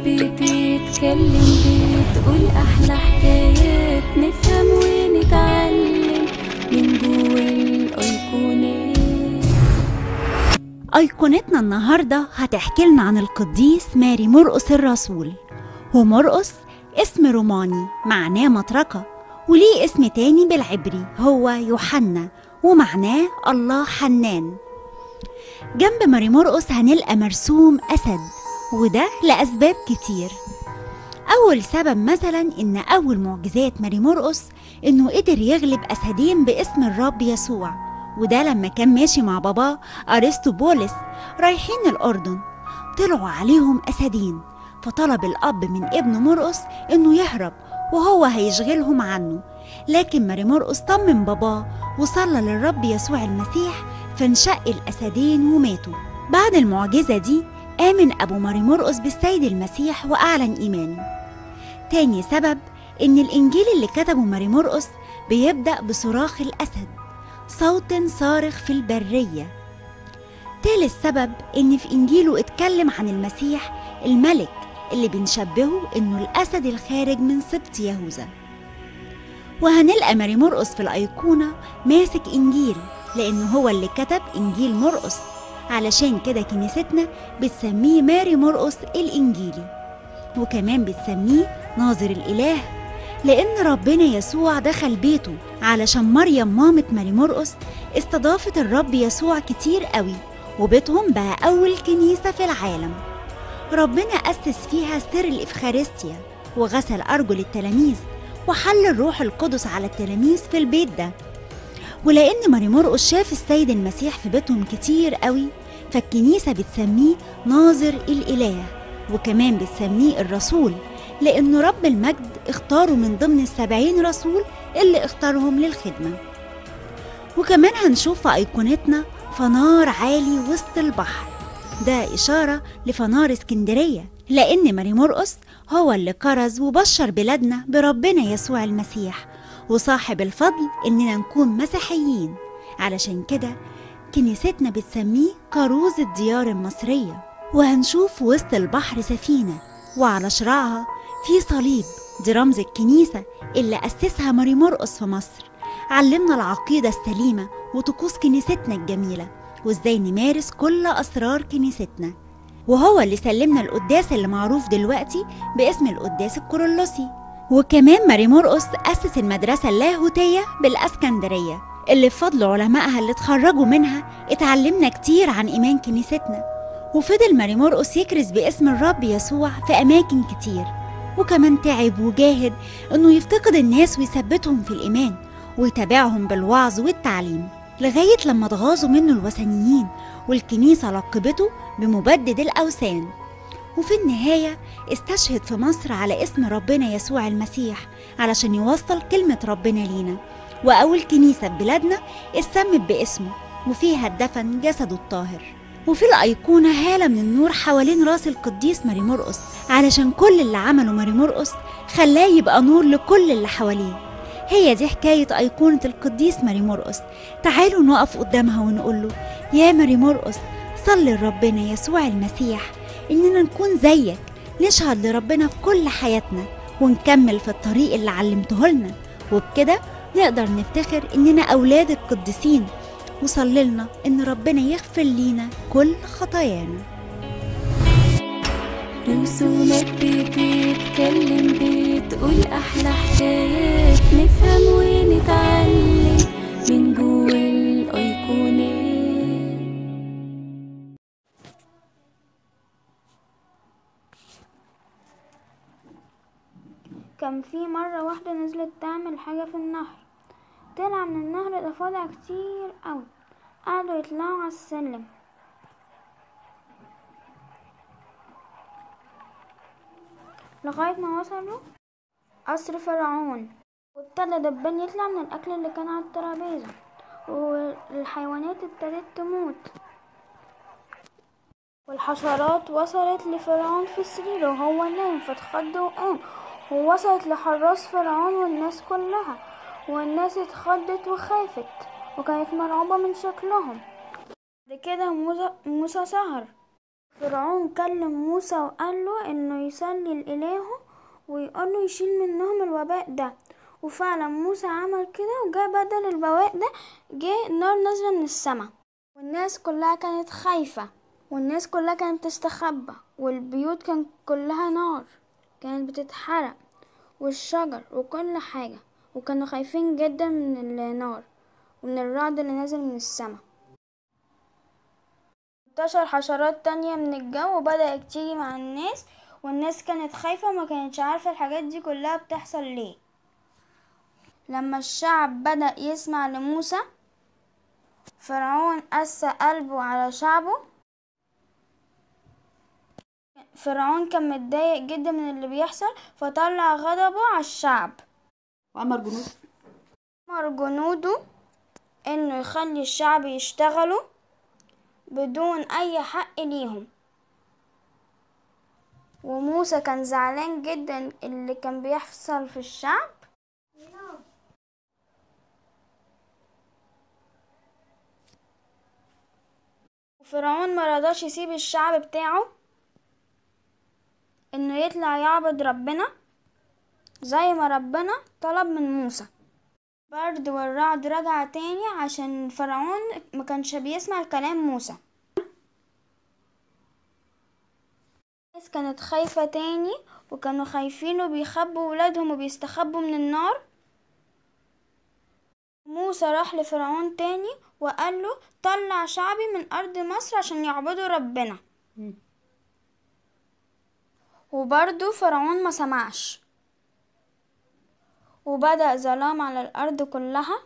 بتتكلم بتقول أحلى حكايات نفهم ونتعلم من جوا الأيقونات أيقونتنا النهاردة هتحكي لنا عن القديس ماري مرقس الرسول ومرقس اسم روماني معناه مطرقة وليه اسم تاني بالعبري هو يوحنا ومعناه الله حنان جنب ماري مرقس هنلقى مرسوم أسد وده لأسباب كتير أول سبب مثلا إن أول معجزات ماري مرقس إنه قدر يغلب أسدين باسم الرب يسوع وده لما كان ماشي مع باباه أرسطو بولس رايحين الأردن طلعوا عليهم أسدين فطلب الأب من ابنه مرقس إنه يهرب وهو هيشغلهم عنه لكن ماري مرقس طمن باباه وصلى للرب يسوع المسيح فانشق الأسدين وماتوا بعد المعجزة دي آمن أبو ماري مرقس بالسيد المسيح وأعلن إيمانه تاني سبب إن الإنجيل اللي كتبه ماري مرقس بيبدأ بصراخ الأسد صوت صارخ في البرية تالت سبب إن في إنجيله اتكلم عن المسيح الملك اللي بنشبهه إنه الأسد الخارج من سبط يهوذا وهنلقى ماري مرقس في الأيقونة ماسك إنجيل لأنه هو اللي كتب إنجيل مرقس علشان كده كنيستنا بتسميه ماري مرقس الإنجيلي وكمان بتسميه ناظر الإله لأن ربنا يسوع دخل بيته علشان مريم مامة ماري مرقس استضافت الرب يسوع كتير قوي وبيتهم بقى أول كنيسة في العالم ربنا أسس فيها سر الإفخارستيا وغسل أرجل التلاميذ وحل الروح القدس على التلاميذ في البيت ده ولأن ماري مرقس شاف السيد المسيح في بيتهم كتير قوي فالكنيسة بتسميه ناظر الإله وكمان بتسميه الرسول لأنه رب المجد اختاره من ضمن السبعين رسول اللي اختارهم للخدمة وكمان هنشوف في أيقونتنا فنار عالي وسط البحر ده إشارة لفنار اسكندرية لأن ماري مرقس هو اللي كرز وبشر بلادنا بربنا يسوع المسيح وصاحب الفضل إننا نكون مسيحيين علشان كده كنيستنا بتسميه كروز الديار المصرية وهنشوف وسط البحر سفينة وعلى شراعها في صليب دي رمز الكنيسة اللي أسسها ماري مرقس في مصر علمنا العقيدة السليمة وطقوس كنيستنا الجميلة وازاي نمارس كل أسرار كنيستنا وهو اللي سلمنا القداس اللي معروف دلوقتي باسم القداس الكورولوسي وكمان ماري مرقس أسس المدرسة اللاهوتية بالأسكندرية اللي بفضل علمائها اللي اتخرجوا منها اتعلمنا كتير عن إيمان كنيستنا وفضل ماري مرقس يكرز باسم الرب يسوع في أماكن كتير وكمان تعب وجاهد إنه يفتقد الناس ويثبتهم في الإيمان ويتابعهم بالوعظ والتعليم لغاية لما اتغاظوا منه الوثنيين والكنيسة لقبته بمبدد الأوثان وفي النهاية استشهد في مصر على اسم ربنا يسوع المسيح علشان يوصل كلمة ربنا لينا وأول كنيسة في بلادنا اتسمت باسمه وفيها اتدفن جسده الطاهر وفي الأيقونة هالة من النور حوالين راس القديس ماري مرقس علشان كل اللي عمله ماري مرقس خلاه يبقى نور لكل اللي حواليه هي دي حكاية أيقونة القديس ماري مرقس تعالوا نقف قدامها ونقول له يا ماري مرقس صلي لربنا يسوع المسيح إننا نكون زيك نشهد لربنا في كل حياتنا ونكمل في الطريق اللي علمته لنا وبكده نقدر نفتخر إننا أولاد القديسين وصلي لنا إن ربنا يغفر لينا كل خطايانا رسومات بتتكلم بتقول أحلى حكايات نفهم ونتعلم من جوا الأيقونات كان في مرة واحدة نزلت تعمل حاجة في النهر طلع من النهر ضفادع كتير أوي قعدوا يطلعوا على السلم لغاية ما وصلوا قصر فرعون وابتدى دبان يطلع من الأكل اللي كان على الترابيزة والحيوانات ابتدت تموت والحشرات وصلت لفرعون في السرير وهو نايم فاتخض وقام ووصلت لحراس فرعون والناس كلها والناس اتخضت وخافت وكانت مرعوبة من شكلهم بعد كده موسى, موسى سهر فرعون كلم موسى وقال له انه يصلي لإلهه ويقول له يشيل منهم الوباء ده وفعلا موسى عمل كده وجا بدل الوباء ده جه نار نازلة من السماء والناس كلها كانت خايفة والناس كلها كانت تستخبى والبيوت كانت كلها نار كانت بتتحرق والشجر وكل حاجة وكانوا خايفين جدا من النار ومن الرعد اللي نازل من السماء انتشر حشرات تانية من الجو وبدأت تيجي مع الناس والناس كانت خايفة وما كانتش عارفة الحاجات دي كلها بتحصل ليه لما الشعب بدأ يسمع لموسى فرعون قسى قلبه على شعبه فرعون كان متضايق جدا من اللي بيحصل فطلع غضبه على الشعب وأمر جنود أمر جنوده إنه يخلي الشعب يشتغلوا بدون أي حق ليهم وموسى كان زعلان جدا اللي كان بيحصل في الشعب وفرعون مرضاش يسيب الشعب بتاعه انه يطلع يعبد ربنا زي ما ربنا طلب من موسى برد والرعد رجع تاني عشان فرعون ما كانش بيسمع كلام موسى الناس كانت خايفة تاني وكانوا خايفين وبيخبوا ولادهم وبيستخبوا من النار موسى راح لفرعون تاني وقال له طلع شعبي من أرض مصر عشان يعبدوا ربنا مم. وبرضه فرعون ما سمعش وبدأ ظلام على الأرض كلها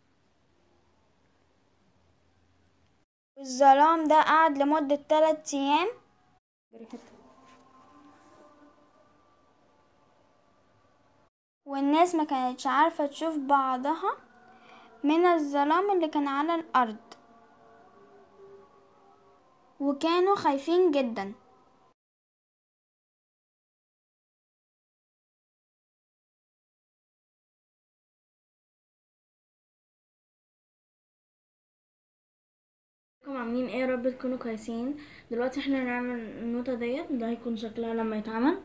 الظلام ده قعد لمدة تلات أيام والناس ما كانتش عارفة تشوف بعضها من الظلام اللي كان على الأرض وكانوا خايفين جدا ازيكم عاملين ايه يا رب تكونوا كويسين دلوقتي احنا هنعمل النوتة ديت ده هيكون شكلها لما يتعمل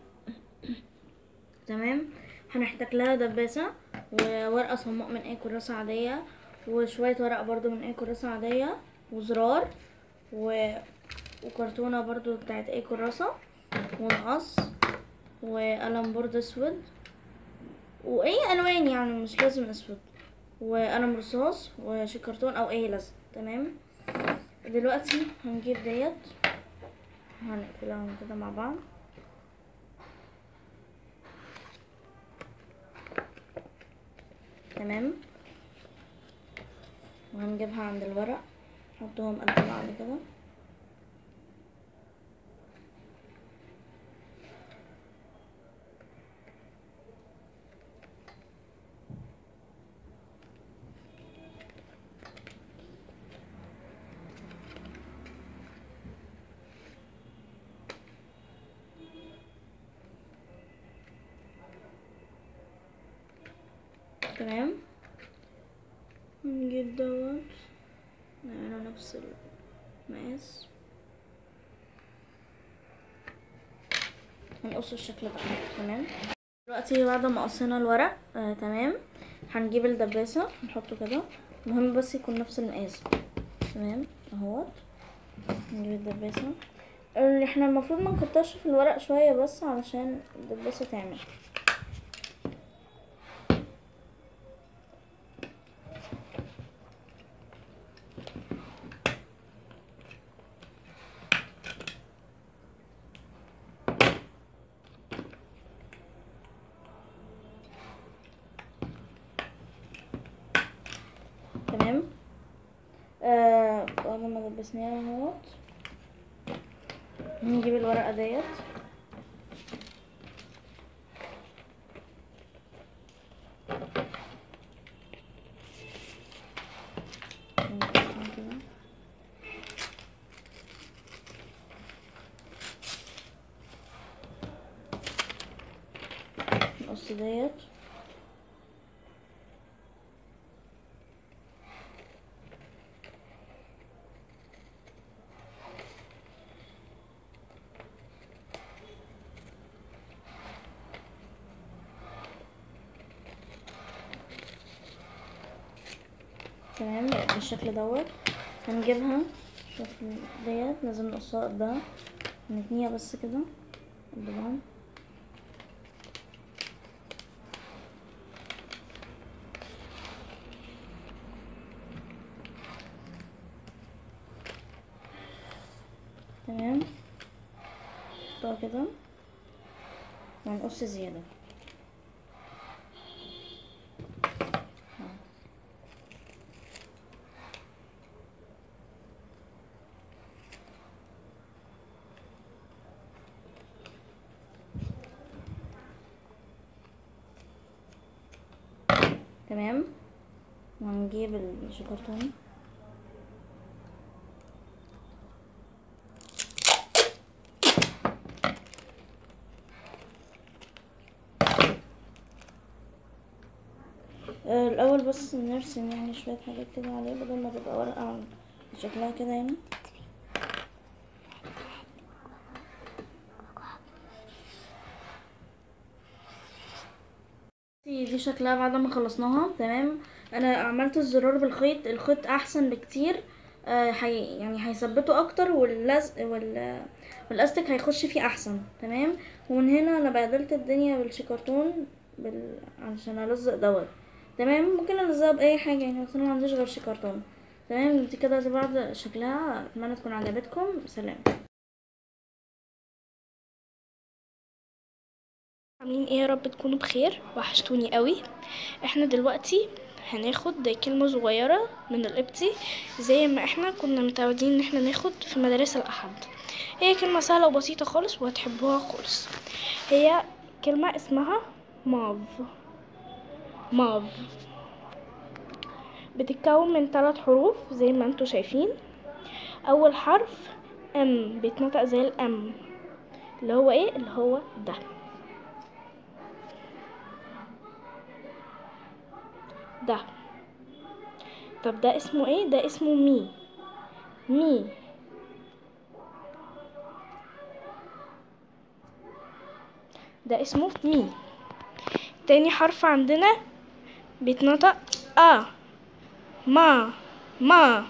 تمام هنحتاج لها دباسة وورقة صماء من اي كراسة عادية وشوية ورق برضو من اي كراسة عادية وزرار و... وكرتونة برضو بتاعت اي كراسة ومقص وقلم بورد اسود واي الوان يعني مش لازم اسود وقلم رصاص وشي كرتون او اي لزق تمام دلوقتي هنجيب ديت هنقفلها كده مع بعض تمام وهنجيبها عند الورق نحطهم قد بعض كده تمام نجيب دوت نعمله نفس المقاس هنقص الشكل ده تمام دلوقتي بعد ما قصينا الورق آه تمام هنجيب الدباسة نحطه كده المهم بس يكون نفس المقاس تمام اهوت نجيب الدباسة اللي احنا المفروض ما نكترش في الورق شوية بس علشان الدباسة تعمل تمام آه بعد ما دبسناها اهوت نجيب الورقة ديت نقصها كده. نقص ديت تمام بالشكل دوت هنجيبها شوف ديت لازم نقصها قدها نتنيها بس كده قد بعض تمام نحطها كده وهنقص زيادة تمام وهنجيب الشوكولاتة آه، الأول بس نرسم يعني شوية حاجات كده عليه بدل ما تبقى ورقة شكلها كده هنا دي دي شكلها بعد ما خلصناها تمام انا عملت الزرار بالخيط الخيط احسن بكتير آه حي يعني هيثبته اكتر واللزق وال والاستك هيخش فيه احسن تمام ومن هنا انا بهدلت الدنيا بالشيكرتون بال... علشان الزق دوت تمام ممكن الزقها باي حاجه يعني بس انا ما عنديش غير شيكرتون تمام دي كده دي بعد شكلها اتمنى تكون عجبتكم سلام عاملين ايه يا رب تكونوا بخير وحشتوني قوي احنا دلوقتي هناخد كلمة صغيرة من القبطي زي ما احنا كنا متعودين ان احنا ناخد في مدارس الاحد هي كلمة سهلة وبسيطة خالص وهتحبوها خالص هي كلمة اسمها ماف ماف بتتكون من ثلاث حروف زي ما انتوا شايفين اول حرف ام بيتنطق زي الام اللي هو ايه اللي هو ده ده طب ده اسمه ايه ده اسمه مي مي ده اسمه مي تاني حرف عندنا بيتنطق ا ما ما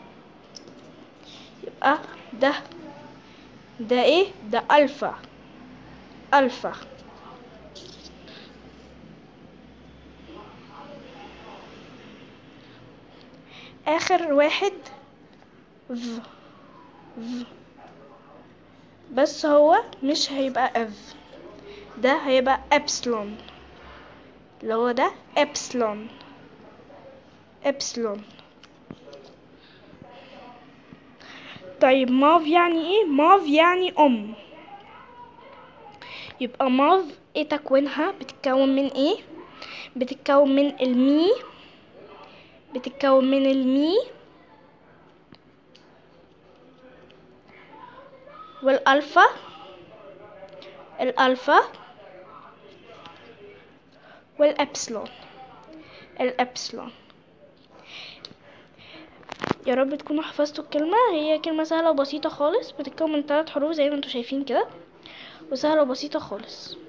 يبقى ده ده ايه ده الفا الفا اخر واحد ف ف بس هو مش هيبقى اف ده هيبقى ابسلون اللي هو ده ابسلون ابسلون طيب ماف يعني ايه ماف يعني ام يبقى ماف ايه تكوينها بتتكون من ايه بتتكون من المي بتتكون من المي والألفا الألفا والأبسلون الأبسلون يا رب تكونوا حفظتوا الكلمة هي كلمة سهلة وبسيطة خالص بتتكون من ثلاث حروف زي ما انتوا شايفين كده وسهلة وبسيطة خالص